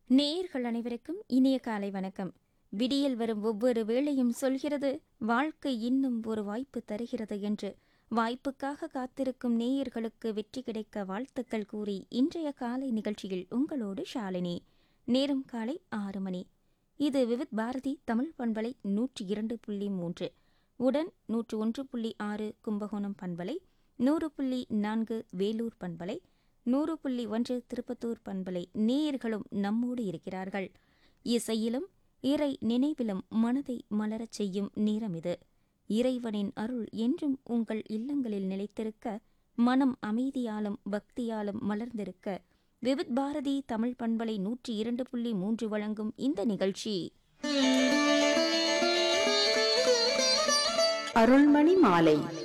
நேயர்கள் அனைவருக்கும் இனிய காலை வணக்கம் விடியல் வரும் ஒவ்வொரு வேளையும் சொல்கிறது வாழ்க்கை இன்னும் ஒரு வாய்ப்பு தருகிறது என்று வாய்ப்புக்காக காத்திருக்கும் நேயர்களுக்கு வெற்றி கிடைக்க வாழ்த்துக்கள் கூறி இன்றைய காலை நிகழ்ச்சியில் உங்களோடு ஷாலினி நேரம் காலை ஆறு மணி இது விவித் பாரதி தமிழ் பண்பலை நூற்றி இரண்டு புள்ளி மூன்று உடன் நூற்று ஒன்று புள்ளி ஆறு கும்பகோணம் பண்பலை நூறு புள்ளி நான்கு வேலூர் பண்பலை நூறு புள்ளி ஒன்று திருப்பத்தூர் பண்பலை நேயர்களும் நம்மோடு இருக்கிறார்கள் இசையிலும் இறை நினைவிலும் மனதை மலரச் செய்யும் நேரம் இது இறைவனின் அருள் என்றும் உங்கள் இல்லங்களில் நிலைத்திருக்க மனம் அமைதியாலும் பக்தியாலும் மலர்ந்திருக்க விவித் பாரதி தமிழ் பண்பலை நூற்றி இரண்டு புள்ளி மூன்று வழங்கும் இந்த நிகழ்ச்சி அருள்மணி மாலை